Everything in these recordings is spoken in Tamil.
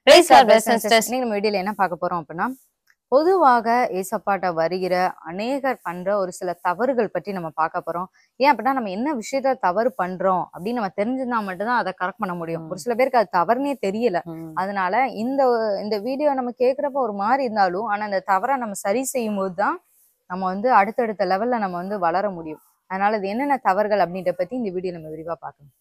Praise God, brothers and brothers and sisters. இன்னைக்கு நம்ம வீடியோல என்ன பார்க்க போறோம் அப்படின்னா பொதுவாக ஏசப்பாட்ட வருகிற அநேகர் பண்ற ஒரு சில தவறுகள் பற்றி நம்ம பார்க்க போறோம் ஏன் அப்படின்னா நம்ம என்ன விஷயத்த தவறு பண்றோம் அப்படின்னு நம்ம தெரிஞ்சிருந்தா மட்டும்தான் அதை கரெக்ட் பண்ண முடியும் ஒரு சில பேருக்கு அது தவறுனே தெரியல அதனால இந்த இந்த வீடியோ நம்ம கேட்குறப்ப ஒரு மாதிரி இருந்தாலும் ஆனா இந்த தவறை நம்ம சரி செய்யும் போது தான் நம்ம வந்து அடுத்தடுத்த லெவல்ல நம்ம வந்து வளர முடியும் அதனால இது என்னென்ன தவறுகள் அப்படின்றத பத்தி இந்த வீடியோ நம்ம விரிவா பார்க்கலாம்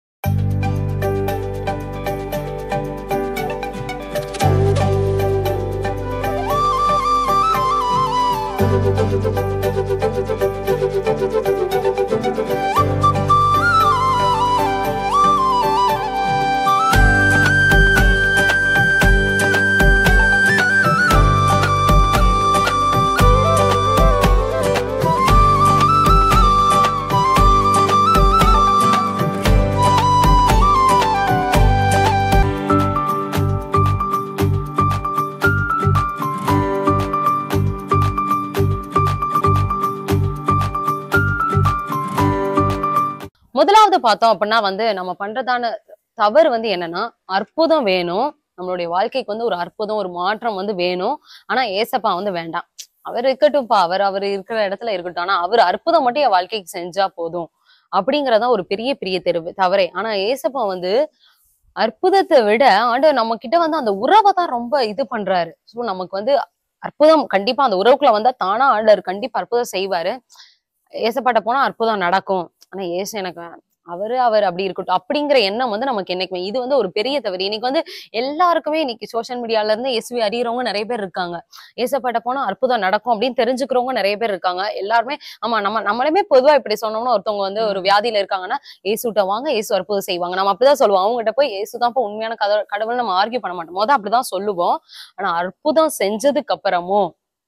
முதலாவது பார்த்தோம் அப்படின்னா வந்து நம்ம பண்றதான தவறு வந்து என்னன்னா அற்புதம் வேணும் நம்மளுடைய வாழ்க்கைக்கு வந்து ஒரு அற்புதம் ஒரு மாற்றம் வந்து வேணும் ஆனா ஏசப்பா வந்து வேண்டாம் அவர் இருக்கட்டும்ப்பா அவர் அவர் இருக்கிற இடத்துல இருக்கட்டும் ஆனா அவர் அற்புதம் மட்டும் என் வாழ்க்கைக்கு செஞ்சா போதும் அப்படிங்கறதா ஒரு பெரிய பெரிய தெருவு தவறே ஆனா ஏசப்பா வந்து அற்புதத்தை விட ஆண்டவர் நம்ம கிட்ட வந்து அந்த உறவை தான் ரொம்ப இது பண்றாரு ஸோ நமக்கு வந்து அற்புதம் கண்டிப்பா அந்த உறவுக்குள்ள வந்தா தானா ஆண்டவர் கண்டிப்பா அற்புதம் செய்வாரு ஏசப்பாட்ட போனா அற்புதம் நடக்கும் ஆனா ஏசு எனக்கு வேணாம். அவரு அவர் அப்படி இருக்கட்டும் அப்படிங்கிற எண்ணம் வந்து நமக்கு என்னைக்குமே இது வந்து ஒரு பெரிய தவறு இன்னைக்கு வந்து எல்லாருக்குமே இன்னைக்கு சோஷியல் மீடியால இருந்து இயேசுவை அறியறவங்க நிறைய பேர் இருக்காங்க ஏசப்பாட்ட போனா அற்புதம் நடக்கும் அப்படின்னு தெரிஞ்சுக்கிறவங்க நிறைய பேர் இருக்காங்க எல்லாருமே ஆமா நம்ம நம்மளுமே பொதுவா இப்படி சொன்னோம்னா ஒருத்தவங்க வந்து ஒரு வியாதியில இருக்காங்கன்னா ஏசுட்ட வாங்க ஏசு அற்புதம் செய்வாங்க நம்ம அப்படிதான் சொல்லுவோம் அவங்ககிட்ட போய் ஏசு தான் உண்மையான கத கடவுள் நம்ம ஆர்கியூ பண்ண மாட்டோம் மொதல் அப்படிதான் சொல்லுவோம் ஆனா அற்புதம் செஞ்சதுக்கு அப்புறமும்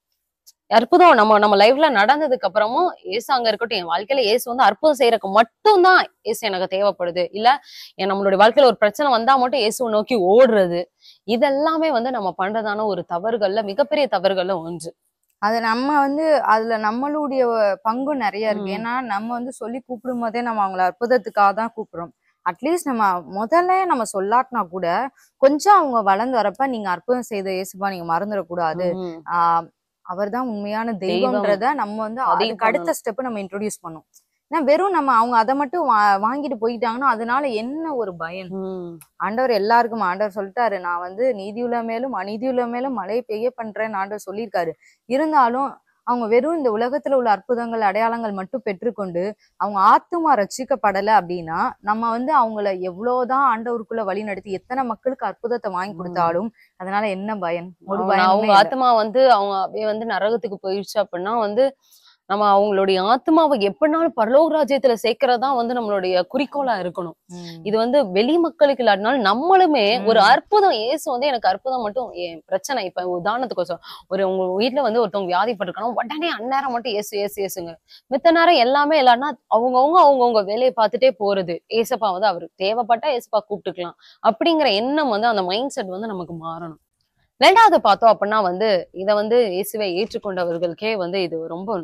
அற்புதம் நம்ம நம்ம லைஃப்ல நடந்ததுக்கு அப்புறமும் ஏசு அங்க இருக்கட்டும் என் வாழ்க்கையில ஏசு வந்து அற்புதம் செய்யறதுக்கு மட்டும்தான் ஏசு எனக்கு தேவைப்படுது இல்ல என் நம்மளுடைய வாழ்க்கையில ஒரு பிரச்சனை வந்தா மட்டும் இயேசுவை நோக்கி ஓடுறது இதெல்லாமே வந்து நம்ம பண்றதான ஒரு தவறுகள்ல மிகப்பெரிய தவறுகள்ல ஒன்று அது நம்ம வந்து அதுல நம்மளுடைய பங்கும் நிறைய இருக்கு ம். ஏன்னா நம்ம வந்து சொல்லி கூப்பிடும் போதே நம்ம அவங்கள அற்புதத்துக்காக தான் கூப்பிடுறோம் அட்லீஸ்ட் நம்ம முதல்ல நம்ம சொல்லாட்டினா கூட கொஞ்சம் அவங்க வளர்ந்து வரப்ப நீங்க அற்புதம் செய்த இயேசுப்பா நீங்க மறந்துடக்கூடாது ம். ஆஹ் அவர்தான் உண்மையான தெய்வம்ன்றத நம்ம வந்து பதிவு அதுக்கு அடுத்த ஸ்டெப் நம்ம இன்ட்ரோடியூஸ் பண்ணோம் ஏன்னா வெறும் நம்ம அவங்க அதை மட்டும் வா- வாங்கிட்டு போயிட்டாங்கன்னா அதனால என்ன ஒரு பயன் ம். ஆண்டவர் எல்லாருக்கும் ஆண்டவர் சொல்லிட்டாரு நான் வந்து நீதியுள்ள மேலும் அநீதியுள்ள மேலும் மழை பெய்ய பண்றேன்னு ஆண்டவர் சொல்லியிருக்காரு இருந்தாலும் அவங்க வெறும் இந்த உலகத்துல உள்ள அற்புதங்கள் அடையாளங்கள் மட்டும் பெற்றுக்கொண்டு அவங்க ஆத்துமா ரட்சிக்கப்படல அப்படின்னா நம்ம வந்து அவங்கள எவ்வளவுதான் ஆண்டவருக்குள்ள வழி நடத்தி எத்தனை மக்களுக்கு அற்புதத்தை வாங்கி ம். கொடுத்தாலும் அதனால என்ன பயன் ஒரு அவங்க- பயனுமே அவங்க இல்ல. ஆத்மா வந்து அவங்க அப்படியே வந்து நரகத்துக்கு போயிடுச்சு அப்படின்னா வந்து நம்ம அவங்களுடைய ஆத்மாவை எப்படினாலும் பரலோக ராஜ்யத்துல சேர்க்கறதா வந்து நம்மளுடைய குறிக்கோளா இருக்கணும் ம். இது வந்து வெளி மக்களுக்கு இல்லாட்டினாலும் நம்மளுமே ம். ஒரு அற்புதம் இயேசு வந்து எனக்கு அற்புதம் மட்டும் என் பிரச்சனை இப்ப உதாரணத்துக்கு சொல்றேன். ஒரு உங்க வீட்ல வந்து ஒருத்தவங்க வியாதிப்பட்டிருக்காங்க உடனே அந்நேரம் மட்டும் ஏசு ஏசு ஏசுங்க மித்த நேரம் எல்லாமே இல்லைன்னா அவங்கவுங்க அவங்கவுங்க வேலையை பார்த்துட்டே போறது ஏசப்பா வந்து அவருக்கு தேவைப்பட்டா ஏசப்பா கூப்பிட்டுக்கலாம் அப்படிங்கிற எண்ணம் வந்து அந்த மைண்ட் செட் வந்து நமக்கு மாறணும் ரெண்டாவது பார்த்தோம் அப்படின்னா வந்து இதை வந்து இயேசுவை ஏற்றுக்கொண்டவர்களுக்கே வந்து இது ரொம்ப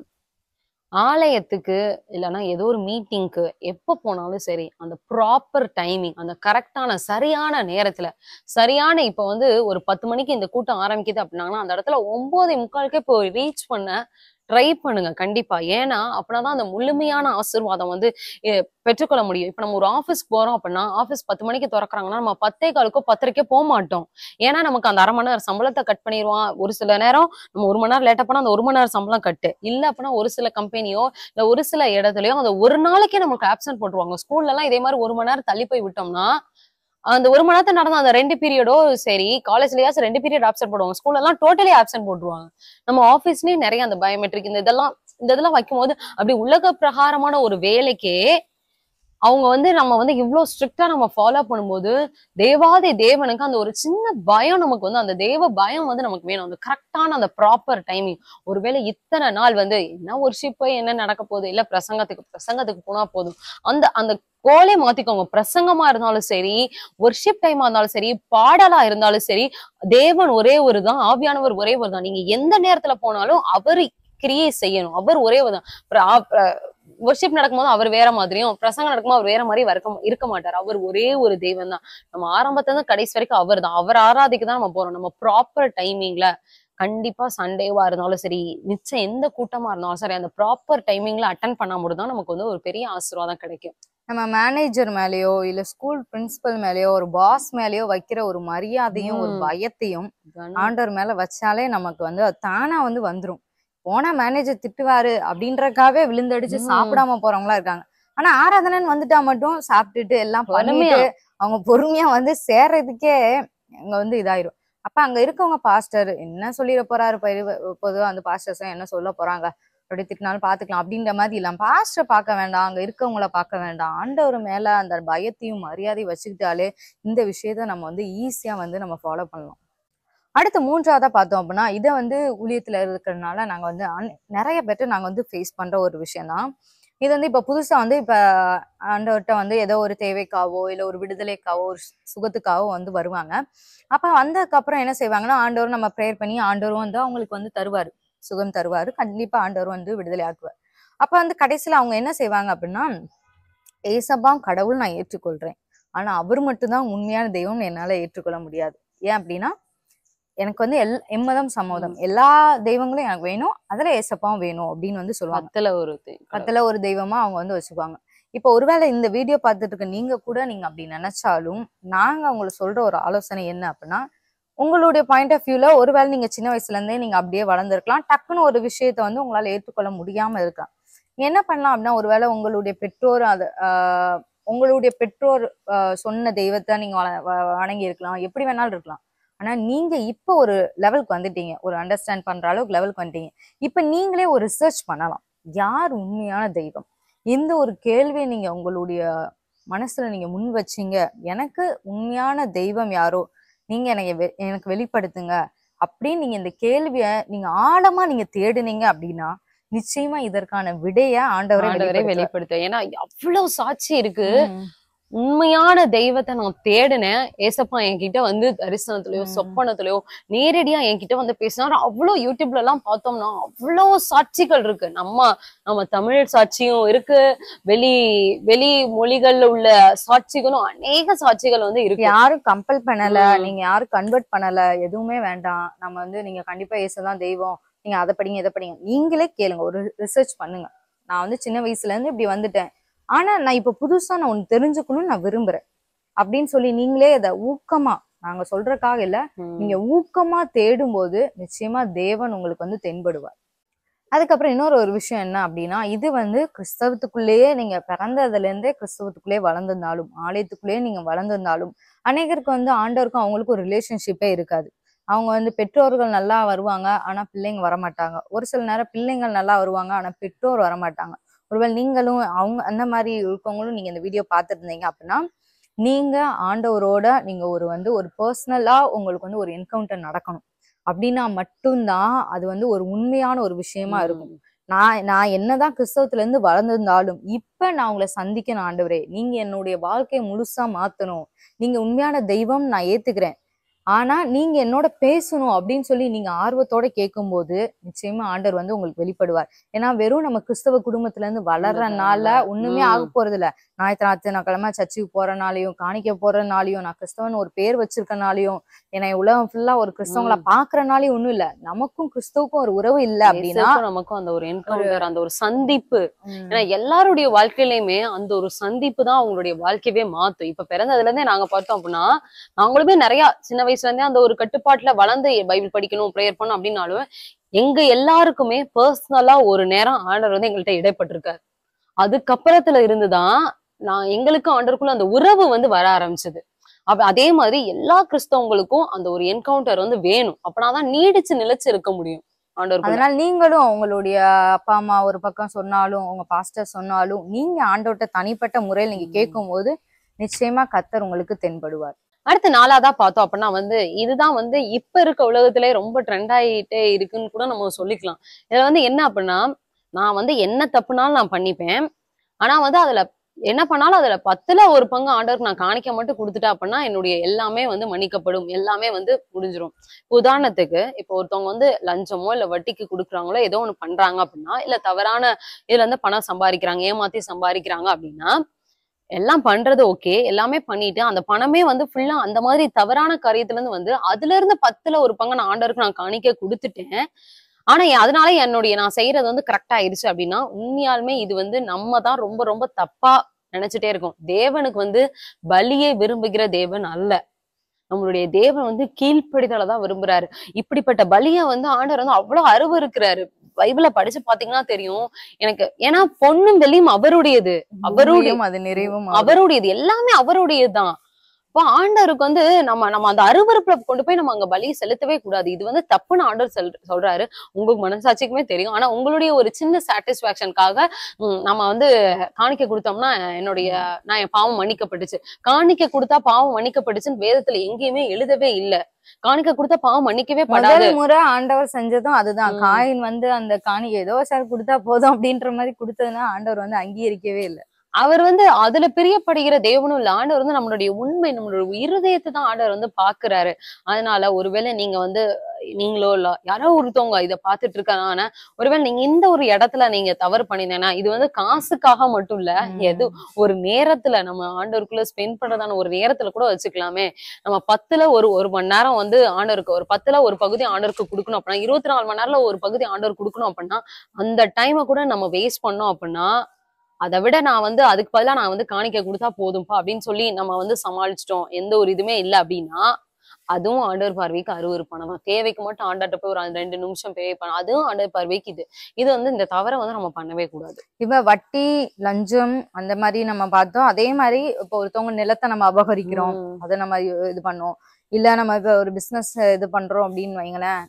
ஆலயத்துக்கு இல்லைன்னா ஏதோ ஒரு மீட்டிங்க்கு எப்போ போனாலும் சரி அந்த ப்ராப்பர் டைமிங் அந்த கரெக்டான சரியான நேரத்துல சரியான இப்போ வந்து ஒரு பத்து மணிக்கு இந்த கூட்டம் ஆரம்பிக்குது அப்படின்னாங்கன்னா அந்த இடத்துல ஒன்பதே முக்காலுக்கே இப்போ ரீச் பண்ண ட்ரை பண்ணுங்க கண்டிப்பா ஏன்னா அப்படின்னா அந்த முழுமையான ஆசீர்வாதம் வந்து எ, பெற்றுக்கொள்ள முடியும் இப்போ நம்ம ஒரு ஆஃபீஸ் போறோம் அப்படின்னா ஆஃபீஸ் பத்து மணிக்கு திறக்கறாங்கன்னா நம்ம பத்தே காலுக்கோ பத்தரைக்கோ போக மாட்டோம் ஏன்னா நமக்கு அந்த அரை மணி நேரம் சம்பளத்தை கட் பண்ணிடுவான் ஒரு சில நேரம் நம்ம ஒரு மணி நேரம் லேட்டா போனா அந்த ஒரு மணி நேரம் சம்பளம் கட்டு இல்ல அப்படின்னா ஒரு சில கம்பெனியோ இல்ல ஒரு சில இடத்துலயோ அந்த ஒரு நாளைக்கே நமக்கு ஆப்சன்ட் போட்டுருவாங்க ஸ்கூல்ல எல்லாம் இதே மாதிரி ஒரு மணி நேரம் தள்ளி போய் விட்டோம்னா அந்த ஒரு மணி நேரத்துல நடந்த அந்த ரெண்டு பீரியடோ சரி காலேஜ்லயாச்சும் ரெண்டு பீரியட் ஆப்சென்ட் போடுவாங்க ஸ்கூல்ல எல்லாம் டோட்டலி ஆப்சென்ட் போட்டுருவாங்க நம்ம ஆபீஸ்லயும் நிறைய அந்த பயோமெட்ரிக் இந்த இதெல்லாம் இந்த இதெல்லாம் வைக்கும்போது அப்படி உலக பிரகாரமான ஒரு வேலைக்கே அவங்க வந்து நம்ம வந்து இவ்வளவு ஸ்ட்ரிக்டா நம்ம ஃபாலோ பண்ணும்போது தேவாதி தேவனுக்கு அந்த ஒரு சின்ன பயம் நமக்கு வந்து அந்த தேவ பயம் வந்து நமக்கு வேணும் அந்த கரெக்டான அந்த ப்ராப்பர் டைமிங் ஒருவேளை இத்தனை நாள் வந்து என்ன ஒரு ஷிப் என்ன நடக்க போகுது இல்ல பிரசங்கத்துக்கு பிரசங்கத்துக்கு போனா போதும் அந்த அந்த கோலே மாத்திக்கோங்க பிரசங்கமா இருந்தாலும் சரி ஒர்ஷிப் டைமா இருந்தாலும் சரி பாடலா இருந்தாலும் சரி தேவன் ஒரே ஒரு தான் ஆவியானவர் ஒரே ஒரு தான் நீங்க எந்த நேரத்துல போனாலும் அவர் கிரியை செய்யணும் அவர் ஒரே ஒரு தான் ஒர்ஷிப் நடக்கும்போது அவர் வேற மாதிரியும் பிரசங்கம் நடக்கும்போது அவர் வேற மாதிரி இருக்க இருக்க மாட்டார் அவர் ஒரே ஒரு தெய்வம் தான் நம்ம ஆரம்பத்துல இருந்து கடைசி வரைக்கும் அவர் தான் அவர் ஆராதிக்க தான் நம்ம போறோம் நம்ம ப்ராப்பர் டைமிங்ல கண்டிப்பா சண்டேவா இருந்தாலும் சரி மிச்சம் எந்த கூட்டமா இருந்தாலும் சரி அந்த ப்ராப்பர் டைமிங்ல அட்டன் பண்ணா மட்டும் தான் நமக்கு வந்து ஒரு பெரிய ஆசீர்வாதம் கிடைக்கும் நம்ம மேனேஜர் மேலயோ இல்ல ஸ்கூல் பிரின்சிபல் மேலயோ ஒரு பாஸ் மேலயோ வைக்கிற ஒரு மரியாதையும் ஒரு ம். பயத்தையும் ஆண்டவர் மேல வச்சாலே நமக்கு வந்து அது தானா வந்து வந்துரும் போனா மேனேஜர் திட்டுவாரு அப்படின்றக்காவே விழுந்தடிச்சு ம். சாப்பிடாம போறவங்களா இருக்காங்க ஆனா ஆராதனைன்னு வந்துட்டா மட்டும் சாப்பிட்டுட்டு எல்லாம் பொறுமையா. பண்ணிட்டு அவங்க பொறுமையா வந்து சேர்றதுக்கே அங்க வந்து இதாயிரும் அப்ப அங்க இருக்கவங்க பாஸ்டர் என்ன சொல்லிட போறாரு பெரிய- பொதுவா அந்த பாஸ்டர்ஸ் என்ன சொல்ல போறாங்க அப்படி திட்டினாலும் பாத்துக்கலாம் அப்படின்ற மாதிரி இல்லாம பாஸ்டர் பார்க்க வேண்டாம் அங்க இருக்கவங்கள பார்க்க வேண்டாம் ஆண்டவர் மேல அந்த பயத்தையும் மரியாதையும் வச்சுக்கிட்டாலே இந்த விஷயத்த நம்ம வந்து ஈஸியா வந்து நம்ம ஃபாலோ பண்ணலாம் அடுத்து மூன்றாவதா பார்த்தோம் அப்படின்னா இதை வந்து ஊழியத்துல இருக்கிறதுனால நாங்க வந்து அன்- நிறைய பேர்ட்ட நாங்க வந்து ஃபேஸ் பண்ற ஒரு விஷயம் தான் இது வந்து இப்ப புதுசா வந்து இப்ப ஆண்டவர்கிட்ட வந்து ஏதோ ஒரு தேவைக்காவோ இல்ல ஒரு விடுதலைக்காவோ ஒரு சு- சுகத்துக்காவோ வந்து வருவாங்க அப்ப வந்ததுக்கு அப்புறம் என்ன செய்வாங்கன்னா ஆண்டவர் நம்ம ப்ரேயர் பண்ணி ஆண்டவரும் வந்து அவங்களுக்கு வந்து தருவாரு சுகம் தருவாரு கண்டிப்பா ஆண்டவர் வந்து விடுதலை ஆக்குவார் அப்ப வந்து கடைசியில அவங்க என்ன செய்வாங்க அப்படின்னா ஏசப்பா கடவுள் நான் ஏற்றுக்கொள்றேன் ஆனா அவர் மட்டும்தான் உண்மையான தெய்வம் என்னால ஏற்றுக்கொள்ள முடியாது ஏன் அப்படின்னா எனக்கு வந்து எல் எம்மதம் சம்மதம் எல்லா தெய்வங்களும் எனக்கு வேணும் அதுல ஏசப்பாவும் வேணும் அப்படின்னு வந்து சொல்லுவாங்க பத்துல ஒரு தெய்வம். பத்துல ஒரு தெய்வமா அவங்க வந்து வச்சுக்குவாங்க இப்போ ஒருவேளை இந்த வீடியோ பார்த்துட்டு இருக்க நீங்க கூட நீங்க அப்படி நினைச்சாலும் நாங்க உங்களுக்கு சொல்ற ஒரு ஆலோசனை என்ன அப்படின்னா உங்களுடைய பாயிண்ட் ஆஃப் வியூல ஒருவேளை நீங்க சின்ன வயசுல இருந்தே நீங்க அப்படியே வளர்ந்துருக்கலாம் டக்குன்னு ஒரு விஷயத்த வந்து உங்களால ஏற்றுக்கொள்ள முடியாம இருக்கலாம் என்ன பண்ணலாம் அப்படின்னா ஒருவேளை உங்களுடைய பெற்றோர் அது ஆஹ், உங்களுடைய பெற்றோர் ஆஹ், சொன்ன தெய்வத்தை நீங்க வண- வ- வணங்கி இருக்கலாம் எப்படி வேணாலும் இருக்கலாம் ஆனா நீங்க இப்போ ஒரு லெவலுக்கு வந்துட்டீங்க ஒரு அண்டர்ஸ்டாண்ட் பண்ற அளவுக்கு லெவலுக்கு வந்துட்டீங்க இப்ப நீங்களே ஒரு ரிசர்ச் பண்ணலாம் யார் உண்மையான தெய்வம் இந்த ஒரு கேள்வியை நீங்க உங்களுடைய மனசுல நீங்க முன் வச்சீங்க எனக்கு உண்மையான தெய்வம் யாரோ நீங்க எனக்கு வெ- எனக்கு வெளிப்படுத்துங்க அப்படின்னு நீங்க இந்த கேள்விய நீங்க ஆழமா நீங்க தேடுனீங்க அப்படின்னா நிச்சயமா இதற்கான விடைய ஆண்டவரே ஆண்டவரே வெளிப்படுத்துவார். வெளிப்படுத்த ஏன்னா அவ்வளவு சாட்சி இருக்கு ம். உண்மையான தெய்வத்தை நான் தேடினேன் ஏசப்பா என்கிட்ட வந்து தரிசனத்திலயோ ம். சொப்பனத்திலயோ நேரடியா என்கிட்ட வந்து பேசினாரு அவ்வளவு யூடியூப்ல எல்லாம் பார்த்தோம்னா அவ்வளவு சாட்சிகள் இருக்கு நம்ம நம்ம தமிழ் சாட்சியும் இருக்கு வெளி வெளி மொழிகள்ல உள்ள சாட்சிகளும் அநேக சாட்சிகள் வந்து இருக்கு யாரும் கம்பல் பண்ணல ம். நீங்க யாரும் கன்வெர்ட் பண்ணல எதுவுமே வேண்டாம் நம்ம வந்து நீங்க கண்டிப்பா இயேசுதான் தெய்வம் நீங்க அதை படிங்க இதை படிங்க நீங்களே கேளுங்க ஒரு ரிசர்ச் பண்ணுங்க நான் வந்து சின்ன வயசுல இருந்து இப்படி வந்துட்டேன் ஆனா நான் இப்ப புதுசா நான் ஒண்ணு தெரிஞ்சுக்கணும்னு நான் விரும்புறேன் அப்படின்னு சொல்லி நீங்களே அதை ஊக்கமா நாங்க சொல்றதுக்காக இல்ல ம். நீங்க ஊக்கமா தேடும்போது நிச்சயமா தேவன் உங்களுக்கு வந்து தென்படுவார் அதுக்கப்புறம் இன்னொரு ஒரு விஷயம் என்ன அப்படின்னா இது வந்து கிறிஸ்தவத்துக்குள்ளேயே நீங்க பிறந்ததுல இருந்தே கிறிஸ்தவத்துக்குள்ளேயே வளர்ந்திருந்தாலும் ஆலயத்துக்குள்ளேயே நீங்க வளர்ந்திருந்தாலும் அநேகருக்கு வந்து ஆண்டவருக்கும் அவங்களுக்கும் ஒரு ரிலேஷன்ஷிப்பே இருக்காது அவங்க வந்து பெற்றோர்கள் நல்லா வருவாங்க ஆனா பிள்ளைங்க வரமாட்டாங்க ஒரு சில நேரம் பிள்ளைங்கள் நல்லா வருவாங்க ஆனா பெற்றோர் வரமாட்டாங்க ஒருவேளை நீங்களும் அவங்க அந்த மாதிரி இருக்கவங்களும் நீங்க இந்த வீடியோ பார்த்துட்டு இருந்தீங்க அப்படின்னா நீங்க ஆண்டவரோட நீங்க ஒரு வந்து ஒரு பர்சனலா உங்களுக்கு வந்து ஒரு என்கவுண்டர் நடக்கணும் அப்படின்னா மட்டும்தான் அது வந்து ஒரு உண்மையான ஒரு விஷயமா இருக்கும் நான் நான் என்னதான் கிறிஸ்தவத்துல இருந்து வளர்ந்திருந்தாலும் இப்ப நான் உங்களை சந்திக்கணும் ஆண்டவரே நீங்க என்னுடைய வாழ்க்கையை முழுசா மாத்தணும் நீங்க உண்மையான தெய்வம் நான் ஏத்துக்கிறேன் ஆனா நீங்க என்னோட பேசணும் அப்படின்னு சொல்லி நீங்க ஆர்வத்தோட கேட்கும்போது நிச்சயமா ஆண்டவர் வந்து உங்களுக்கு வெளிப்படுவார் ஏன்னா வெறும் நம்ம கிறிஸ்தவ குடும்பத்துல இருந்து வளர்றனால ஒண்ணுமே ஆக போறது இல்ல ஞாயிற்று நான் கிழமை சர்ச்சுக்கு போறனாலையும் காணிக்க போறனாலையும் நான் கிறிஸ்தவன் ஒரு பேர் வச்சிருக்கனாலையும் என்னை உலகம் ஃபுல்லா ஒரு கிறிஸ்தவங்கள பாக்குறனாலையும் ஒண்ணும் இல்ல நமக்கும் கிறிஸ்தவுக்கும் ஒரு உறவு இல்ல அப்படின்னா இயேசுக்கும் நமக்கும் அந்த ஒரு என்கவுண்டர் அந்த ஒரு சந்திப்பு ஏன்னா எல்லாருடைய வாழ்க்கையிலயுமே அந்த ஒரு சந்திப்பு தான் அவங்களுடைய வாழ்க்கையவே மாத்தும் இப்ப பிறந்ததுல இருந்தே நாங்க பார்த்தோம் அப்படின்னா நாங்களுமே நிறைய சின்ன வயசுல இருந்தே அந்த ஒரு கட்டுப்பாட்டுல வளர்ந்து பைபிள் படிக்கணும் ப்ரேயர் பண்ணணும் அப்படின்னாலும் எங்க எல்லாருக்குமே பர்சனலா ஒரு நேரம் ஆண்டவர் வந்து எங்கள்கிட்ட இடைப்பட்டிருக்காரு அதுக்கப்புறத்துல இருந்துதான் நான் எங்களுக்கும் ஆண்டருக்குள்ள அந்த உறவு வந்து வர ஆரம்பிச்சது அப்ப அதே மாதிரி எல்லா கிறிஸ்தவங்களுக்கும் அந்த ஒரு என்கவுண்டர் வந்து வேணும் அப்பனாதான் நீடிச்சு நிலைச்சு இருக்க முடியும் ஆண்டவர் அதனால நீங்களும் உங்களுடைய அப்பா அம்மா ஒரு பக்கம் சொன்னாலும் உங்க பாஸ்டர் சொன்னாலும் நீங்க ஆண்டவர்ட்ட தனிப்பட்ட முறையில் நீங்க ம். கேட்கும் போது நிச்சயமா கத்தர் உங்களுக்கு தென்படுவார் அடுத்து நாலாவதா பார்த்தோம் அப்படின்னா வந்து இதுதான் வந்து இப்ப இருக்க உலகத்திலே ரொம்ப ட்ரெண்ட் ஆயிட்டே இருக்குன்னு கூட நம்ம சொல்லிக்கலாம் இதுல வந்து என்ன அப்படின்னா நான் வந்து என்ன தப்புனாலும் நான் பண்ணிப்பேன் ஆனா வந்து அதுல என்ன பண்ணாலும் அதுல பத்துல ஒரு பங்கு ஆண்டவருக்கு நான் காணிக்க மட்டும் கொடுத்துட்டேன் அப்படின்னா என்னுடைய எல்லாமே வந்து மன்னிக்கப்படும் எல்லாமே வந்து முடிஞ்சிரும் உதாரணத்துக்கு இப்போ ஒருத்தவங்க வந்து லஞ்சமோ இல்ல வட்டிக்கு கொடுக்குறாங்களோ ஏதோ ஒண்ணு பண்றாங்க அப்படின்னா இல்ல தவறான இதுல இருந்து பணம் சம்பாதிக்கிறாங்க ஏமாத்தி சம்பாதிக்கிறாங்க அப்படின்னா எல்லாம் பண்றது ஓகே எல்லாமே பண்ணிட்டு அந்த பணமே வந்து ஃபுல்லா அந்த மாதிரி தவறான காரியத்துல இருந்து வந்து அதுல இருந்து பத்துல ஒரு பங்கு நான் ஆண்டவருக்கு நான் காணிக்க கொடுத்துட்டேன் ஆனா எ- அதனால என்னுடைய நான் செய்யறது வந்து கரெக்டா ஆயிடுச்சு அப்படின்னா உண்மையாலுமே இது வந்து நம்ம தான் ரொம்ப ரொம்ப தப்பா நினைச்சிட்டே இருக்கோம் தேவனுக்கு வந்து பலியை விரும்புகிற தேவன் அல்ல நம்மளுடைய தேவன் வந்து கீழ்ப்படிதலை தான் விரும்புறாரு இப்படிப்பட்ட பலியை வந்து ஆண்டவர் வந்து அவ்வளவு அருவருக்கிறாரு பைபிள படிச்சு பாத்தீங்கன்னா தெரியும் எனக்கு ஏன்னா பொண்ணும் வெள்ளியும் அவருடையது அவருடைய- பூமியும் அது நிறைவும் ஆகும். அவருடையது எல்லாமே அவருடையதுதான் இப்போ ஆண்டவருக்கு வந்து நம்ம நம்ம அந்த அருவருப்புல கொண்டு போய் நம்ம அங்க பலி செலுத்தவே கூடாது இது வந்து தப்புன்னு ஆண்டவர் சொல் சொல்றாரு உங்களுக்கு மனசாட்சிக்குமே தெரியும் ஆனா உங்களுடைய ஒரு சின்ன சாட்டிஸ்பாக்சனுக்காக நம்ம வந்து காணிக்க கொடுத்தோம்னா என்னுடைய நான் என் பாவம் மன்னிக்கப்பட்டுச்சு காணிக்க கொடுத்தா பாவம் மன்னிக்கப்பட்டுச்சுன்னு வேதத்துல எங்கேயுமே எழுதவே இல்ல காணிக்க கொடுத்தா பாவம் மன்னிக்கவே படாது முதல் முறை ஆண்டவர் செஞ்சதும் அதுதான் ம். காயின் வந்து அந்த காணி ஏதோ சார் கொடுத்தா போதும் அப்படின்ற மாதிரி கொடுத்ததுன்னா ஆண்டவர் வந்து அங்கீகரிக்கவே இல்லை அவர் வந்து அதுல பிரியப்படுகிற தேவனும் இல்ல ஆண்டவர் வந்து நம்மளுடைய உண்மை நம்மளுடைய இருதயத்தை தான் ஆண்டவர் வந்து பாக்குறாரு அதனால ஒருவேளை நீங்க வந்து நீங்களோ இல்ல யாரோ ஒருத்தவங்க இத பாத்துட்டு இருக்காங்க ஒருவேளை நீங்க இந்த ஒரு இடத்துல நீங்க தவறு பண்ணினேன்னா இது வந்து காசுக்காக மட்டும் இல்ல ம். எது ஒரு நேரத்துல நம்ம ஆண்டவருக்குள்ள ஸ்பெண்ட் பண்றதான ஒரு நேரத்துல கூட வச்சுக்கலாமே நம்ம பத்துல ஒரு ஒரு மணி நேரம் வந்து ஆண்டவருக்கு ஒரு பத்துல ஒரு பகுதி ஆண்டவருக்கு கொடுக்கணும் அப்படின்னா இருபத்தி நாலு மணி நேரம்ல ஒரு பகுதி ஆண்டவர் கொடுக்கணும் அப்படின்னா அந்த டைமை கூட நம்ம வேஸ்ட் பண்ணோம் அப்படின்னா அதை விட நான் வந்து அதுக்கு பதிலா நான் வந்து காணிக்க கொடுத்தா போதும்பா அப்படின்னு சொல்லி நம்ம வந்து சமாளிச்சிட்டோம் எந்த ஒரு இதுவுமே இல்லை அப்படின்னா அதுவும் ஆண்டவர் பார்வைக்கு அருவருப்பானதான் தான் தேவைக்கு மட்டும் ஆண்டாட்ட போய் ஒரு ரெண்டு நிமிஷம் பே பண்ண அதுவும் ஆண்டவர் பார்வைக்கு இது இது வந்து இந்த தவறை வந்து நம்ம பண்ணவே கூடாது இப்ப வட்டி லஞ்சம் அந்த மாதிரி நம்ம பார்த்தோம் அதே மாதிரி இப்போ ஒருத்தவங்க நிலத்தை நம்ம அபகரிக்கிறோம் உம். அதை நம்ம இது பண்ணோம் இல்ல நம்ம இப்ப ஒரு பிசினஸ் இது பண்றோம் அப்படின்னு வைங்களேன்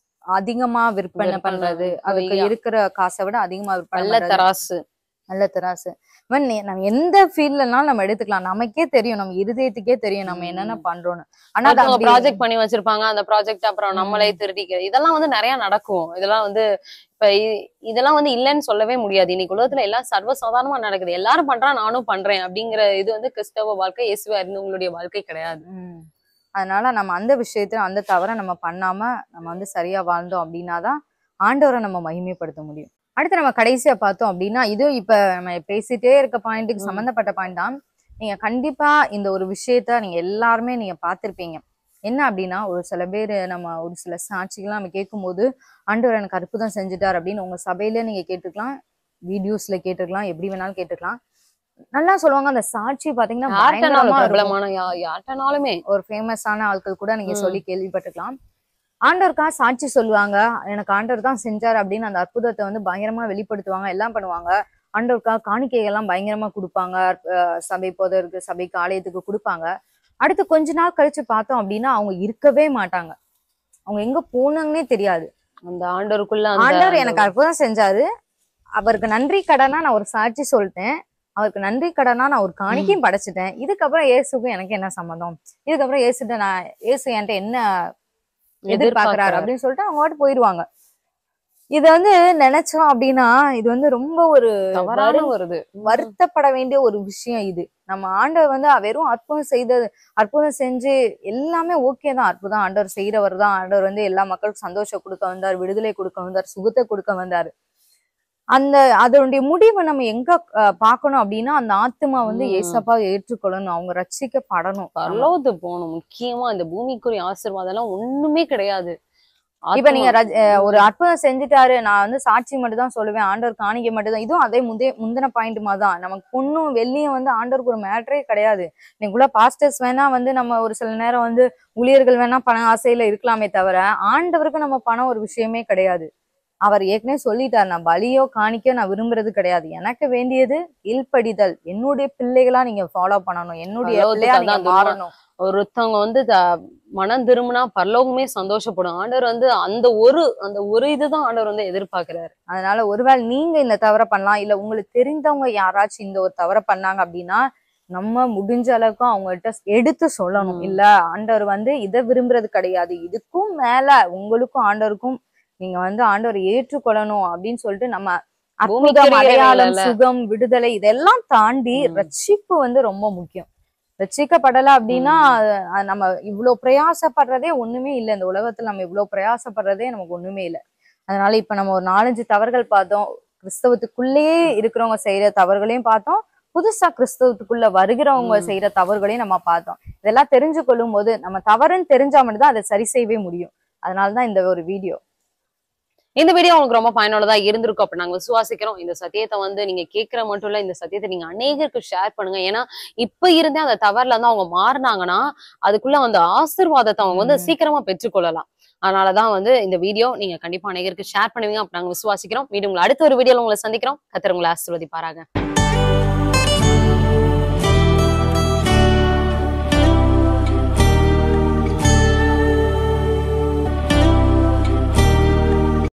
அதிகமா விற்பனை விற்பனை பண்றது அதுக்கு பொய்யா. இருக்கிற காசை விட அதிகமா விற்பனை நல்ல பண்றது. தராசு நல்ல தராசு இவன் நீ- நம்ம எந்த ஃபீல்ட்லனாலும் நம்ம எடுத்துக்கலாம் நமக்கே தெரியும் நம்ம இருதயத்துக்கே தெரியும் நம்ம என்னென்ன உம். பண்றோம்னு ஆனா அது அப்படி- ப்ராஜெக்ட் பண்ணி வச்சிருப்பாங்க அந்த ப்ராஜெக்ட் அப்புறம் உம். நம்மளே திருடிக்கிறது இதெல்லாம் வந்து நிறைய நடக்கும் இதெல்லாம் வந்து இப்ப இ- இதெல்லாம் வந்து இல்லைன்னு சொல்லவே முடியாது இன்னைக்கு உலகத்துல எல்லாம் சர்வசாதாரணமா நடக்குது எல்லாரும் பண்றா நானும் பண்றேன் அப்படிங்கிற இது வந்து கிறிஸ்தவ வாழ்க்கை இயேசுவ அறிந்தவங்களுடைய வாழ்க்கை கிடையாது உம். அதனால நம்ம அந்த விஷயத்துல அந்த தவறை நம்ம பண்ணாம நம்ம வந்து சரியா வாழ்ந்தோம் அப்படின்னாதான் ஆண்டவரை நம்ம மகிமைப்படுத்த முடியும் அடுத்து நம்ம கடைசியா பார்த்தோம் அப்படின்னா இது இப்ப நம்ம பேசிட்டே இருக்க பாயிண்ட்டுக்கு ம். சம்பந்தப்பட்ட பாயிண்ட் தான் நீங்க கண்டிப்பா இந்த ஒரு விஷயத்த நீங்க எல்லாருமே நீங்க பார்த்திருப்பீங்க என்ன அப்படின்னா ஒரு சில பேர் நம்ம ஒரு சில சாட்சிகள்லாம் நம்ம கேட்கும்போது ஆண்டவர் எனக்கு அற்புதம் செஞ்சுட்டார் அப்படின்னு உங்க சபையில நீங்க கேட்டுக்கலாம் வீடியோஸ்ல கேட்டுக்கலாம் எப்படி வேணாலும் கேட்டுக்கலாம் நல்லா சொல்லுவாங்க அந்த சாட்சி பாத்தீங்கன்னா யார்கிட்டனாலும் பயங்கரமா இருக்கும். பிரபலமான யா- யார்கிட்டனாலுமே ஒரு ஃபேமஸான ஆட்கள் கூட நீங்க ம். சொல்லி கேள்விப்பட்டிருக்கலாம் ஆண்டவருக்கா சாட்சி சொல்லுவாங்க எனக்கு ஆண்டவர் தான் செஞ்சார் அப்படின்னு அந்த அற்புதத்தை வந்து பயங்கரமா வெளிப்படுத்துவாங்க எல்லாம் பண்ணுவாங்க ஆண்டவருக்கா காணிக்கைகள்லாம் பயங்கரமா கொடுப்பாங்க அஹ் சபை போதற்கு சபைக்கு ஆலயத்துக்கு கொடுப்பாங்க அடுத்து கொஞ்ச நாள் கழிச்சு பார்த்தோம் அப்படின்னா அவங்க இருக்கவே மாட்டாங்க அவங்க எங்க போனாங்கன்னே தெரியாது அந்த ஆண்டவருக்குள்ள அந்த ஆண்டவர் எனக்கு அற்புதம் செஞ்சாரு அவருக்கு நன்றி கடனா நான் ஒரு சாட்சி சொல்லிட்டேன் அவருக்கு நன்றி கடனா நான் ஒரு காணிக்கையும் படைச்சிட்டேன் இதுக்கப்புறம் இயேசுக்கும் எனக்கு என்ன சம்மந்தம் இதுக்கப்புறம் இயேசுட்ட நான் இயேசு என்கிட்ட என்ன எதிர்பார்க்கறாரு எதிர்பார்க்கறாரு அப்படின்னு சொல்லிட்டு அவங்க பாட்டு போயிருவாங்க இது வந்து நினைச்சோம் அப்படின்னா இது வந்து ரொம்ப ஒரு தவறான வருது வருத்தப்பட வேண்டிய ஒரு விஷயம் இது நம்ம ஆண்டவர் வந்து வெறும் அற்புதம் செய்தது அற்புதம் செஞ்சு எல்லாமே ஓகே தான் அற்புதம் ஆண்டவர் செய்யறவர் தான் ஆண்டவர் வந்து எல்லா மக்களுக்கும் சந்தோஷம் கொடுக்க வந்தார் விடுதலை கொடுக்க வந்தார் சுகத்தை கொடுக்க வந்தார் அந்த அதனுடைய முடிவை நம்ம எங்க அஹ், பார்க்கணும் அப்படின்னா அந்த ஆத்மா வந்து ம். ஏசப்பா ஏற்றுக்கொள்ளணும் அவங்க ரட்சிக்கப்படணும் பரலோகத்து போகணும் முக்கியமா இந்த பூமிக்குரிய ஆசீர்வாதம் எல்லாம் ஒண்ணுமே கிடையாது இப்ப நீங்க ஆத்மா- ரஜ- அஹ், ஒரு அற்புதம் செஞ்சுட்டாரு நான் வந்து சாட்சி மட்டும் தான் சொல்லுவேன் ஆண்டவர் காணிக்க மட்டும் தான் இதுவும் அதே முந்தைய முந்தின பாயிண்ட் மாதிரி தான் நமக்கு பொண்ணும் வெள்ளியும் வந்து ஆண்டவருக்கு ஒரு மேட்டரே கிடையாது நீக்குள்ள பாஸ்டர்ஸ் வேணா வந்து நம்ம ஒரு சில நேரம் வந்து ஊழியர்கள் வேணா பண ஆசையில இருக்கலாமே தவிர ஆண்டவருக்கு நம்ம பணம் ஒரு விஷயமே கிடையாது அவர் ஏற்கனவே சொல்லிட்டார் நான் பலியோ காணிக்கோ நான் விரும்புறது கிடையாது எனக்கு வேண்டியது இல்படிதல் என்னுடைய பிள்ளைகளா நீங்க ஃபாலோ பண்ணணும் என்னுடைய பரலோகத்துக்கு பிள்ளையா நீங்க அதான் தும்மா. மாறணும் ஒருத்தவங்க வந்து த- மனம் திரும்பினா பரலோகமே சந்தோஷப்படும் ஆண்டவர் வந்து அந்த ஒரு அந்த ஒரு இதுதான் ஆண்டவர் வந்து எதிர்பார்க்கிறாரு அதனால ஒருவேளை நீங்க இந்த தவறை பண்ணலாம் இல்ல உங்களுக்கு தெரிந்தவங்க யாராச்சும் இந்த ஒரு தவறை பண்ணாங்க அப்படின்னா நம்ம முடிஞ்ச அளவுக்கு அவங்கள்ட்ட எடுத்து சொல்லணும் ம். இல்ல ஆண்டவர் வந்து இதை விரும்புறது கிடையாது இதுக்கும் மேல உங்களுக்கும் ஆண்டவருக்கும் நீங்க வந்து ஆண்டவர் ஏற்றுக்கொள்ளணும் அப்படின்னு சொல்லிட்டு நம்ம அற்புதம் கிரியைகள் அடையாளம் இல்ல. சுகம் விடுதலை இதெல்லாம் தாண்டி ம். ரட்சிப்பு வந்து ரொம்ப முக்கியம் ரட்சிக்கப்படல அப்படின்னா அது- அது நம்ம இவ்வளவு பிரயாசப்படுறதே ஒண்ணுமே இல்லை இந்த உலகத்துல நம்ம இவ்வளவு பிரயாசப்படுறதே நமக்கு ஒண்ணுமே இல்லை அதனால இப்ப நம்ம ஒரு நாலஞ்சு தவறுகள் பார்த்தோம் கிறிஸ்தவத்துக்குள்ளேயே இருக்கிறவங்க செய்யற தவறுகளையும் பார்த்தோம் புதுசா கிறிஸ்தவத்துக்குள்ள வருகிறவங்க ம். செய்யற தவறுகளையும் நம்ம பார்த்தோம் இதெல்லாம் தெரிஞ்சு கொள்ளும் போது நம்ம தவறுன்னு தெரிஞ்சா மட்டும்தான் அதை சரி செய்யவே முடியும் அதனாலதான் இந்த ஒரு வீடியோ இந்த வீடியோ உங்களுக்கு ரொம்ப பயனுள்ளதா இருந்திருக்கும் அப்ப நாங்க விசுவாசிக்கிறோம் இந்த சத்தியத்தை வந்து நீங்க கேட்கற மட்டும் இல்ல இந்த சத்தியத்தை நீங்க அநேகருக்கு ஷேர் பண்ணுங்க ஏன்னா இப்ப இருந்தே அந்த தவறுல இருந்து அவங்க மாறினாங்கன்னா அதுக்குள்ள அந்த ஆசீர்வாதத்தை அவங்க வந்து ம். சீக்கிரமா பெற்றுக்கொள்ளலாம் அதனாலதான் வந்து இந்த வீடியோ நீங்க கண்டிப்பா அநேகருக்கு ஷேர் பண்ணுவீங்க அப்ப நாங்க விசுவாசிக்கிறோம் மீண்டும் உங்களை அடுத்த ஒரு வீடியோல உங்களை சந்திக்கிறோம் கத்தர் உங்களை ஆசீர்வதிப்பாராங்க